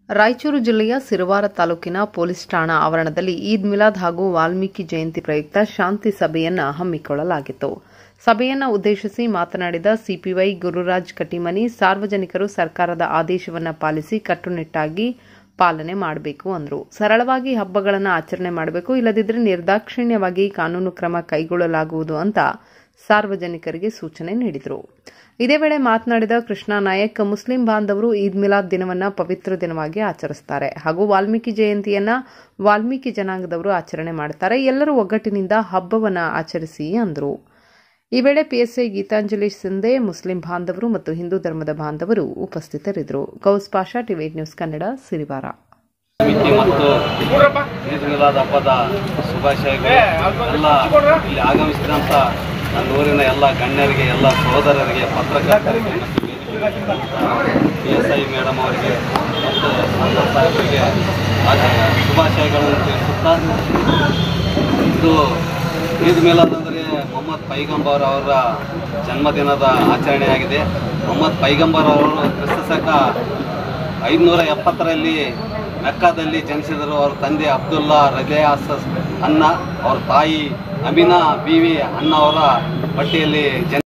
ರಾಯಚೂರು ಜಿಲ್ಲೆಯ ಸಿರವಾರ ತಾಲೂಕಿನ ಪೊಲೀಸ್ ಠಾಣಾ ಆವರಣದಲ್ಲಿ ಈದ್ ಮಿಲಾದ್ ಹಾಗೂ ವಾಲ್ಮೀಕಿ ಜಯಂತಿ ಪ್ರಯುಕ್ತ ಶಾಂತಿ ಸಭೆಯನ್ನು ಹಮ್ಮಿಕೊಳ್ಳಲಾಗಿತ್ತು ಸಭೆಯನ್ನು ಉದ್ದೇಶಿಸಿ ಮಾತನಾಡಿದ ಸಿಪಿವೈ ಗುರುರಾಜ್ ಕಟಿಮನಿ ಸಾರ್ವಜನಿಕರು ಸರ್ಕಾರದ ಆದೇಶವನ್ನು ಪಾಲಿಸಿ ಕಟ್ಟುನಿಟ್ಟಾಗಿ ಪಾಲನೆ ಮಾಡಬೇಕು ಅಂದರು ಸರಳವಾಗಿ ಹಬ್ಬಗಳನ್ನು ಆಚರಣೆ ಮಾಡಬೇಕು ಇಲ್ಲದಿದ್ದರೆ ನಿರ್ದಾಕ್ಷಿಣ್ಯವಾಗಿ ಕಾನೂನು ಕ್ರಮ ಕೈಗೊಳ್ಳಲಾಗುವುದು ಅಂತ ಸಾರ್ವಜನಿಕರಿಗೆ ಸೂಚನೆ ನೀಡಿದರು ಇದೇ ವೇಳೆ ಮಾತನಾಡಿದ ಕೃಷ್ಣಾ ನಾಯಕ್ ಮುಸ್ಲಿಂ ಬಾಂಧವರು ಈದ್ ಮಿಲಾದ್ ದಿನವನ್ನ ಪವಿತ್ರ ದಿನವಾಗಿ ಆಚರಿಸುತ್ತಾರೆ ಹಾಗೂ ವಾಲ್ಮೀಕಿ ಜಯಂತಿಯನ್ನ ವಾಲ್ಮೀಕಿ ಜನಾಂಗದವರು ಆಚರಣೆ ಮಾಡುತ್ತಾರೆ ಎಲ್ಲರೂ ಒಗ್ಗಟ್ಟಿನಿಂದ ಹಬ್ಬವನ್ನ ಆಚರಿಸಿ ಅಂದರು ಈ ವೇಳೆ ಪಿಎಸ್ಐ ಗೀತಾಂಜಲಿ ಸಿಂಧೆ ಮುಸ್ಲಿಂ ಬಾಂಧವರು ಮತ್ತು ಹಿಂದೂ ಧರ್ಮದ ಬಾಂಧವರು ಉಪಸ್ಥಿತರಿದ್ದರು ಗೌಸ್ ಪಾಷಾ ಟಿವಿ ನ್ಯೂಸ್ ಕನ್ನಡ ಸಿರಿವಾರ ಮಿತಿ ಮತ್ತು ಈದ್ ಮಿಲಾದ್ ಹಬ್ಬದ ಶುಭಾಶಯಗಳು ಎಲ್ಲ ಇಲ್ಲಿ ಆಗಮಿಸಿದಂಥ ನನ್ನ ಊರಿನ ಎಲ್ಲ ಗಣ್ಯರಿಗೆ ಎಲ್ಲ ಸಹೋದರರಿಗೆ ಪತ್ರಕರ್ತರಿಗೆ ಮತ್ತು ಪಿ ಎಸ್ ಐ ಮೇಡಮ್ ಅವರಿಗೆ ಮತ್ತು ಸಂಸತ್ ಸಾಹೇಬರಿಗೆ ಆಚ- ಶುಭಾಶಯಗಳನ್ನು ತಿಳಿಸುತ್ತಾ ಇದು ಈದ್ ಮಿಲಾದ್ ಅಂದರೆ ಮೊಹಮ್ಮದ್ ಪೈಗಂಬರ್ ಅವರ ಜನ್ಮದಿನದ ಆಚರಣೆಯಾಗಿದೆ ಮೊಹಮ್ಮದ್ ಪೈಗಂಬರ್ ಅವರು ಕ್ರಿಸ್ತ ಶಕ ಐದುನೂರ ಎಪ್ಪತ್ತರಲ್ಲಿ ಮೆಕ್ಕಾದಲ್ಲಿ ಜನಿಸಿದರು ಅವರ ತಂದೆ ಅಬ್ದುಲ್ಲಾ ರಜಯಾಸ್ ಅನ್ನ ಅವರ ತಾಯಿ ಅಮಿನಾ ಬೀವಿ ಅನ್ನ ಅವರ ಪಟ್ಟಿಯಲ್ಲಿ ಜನ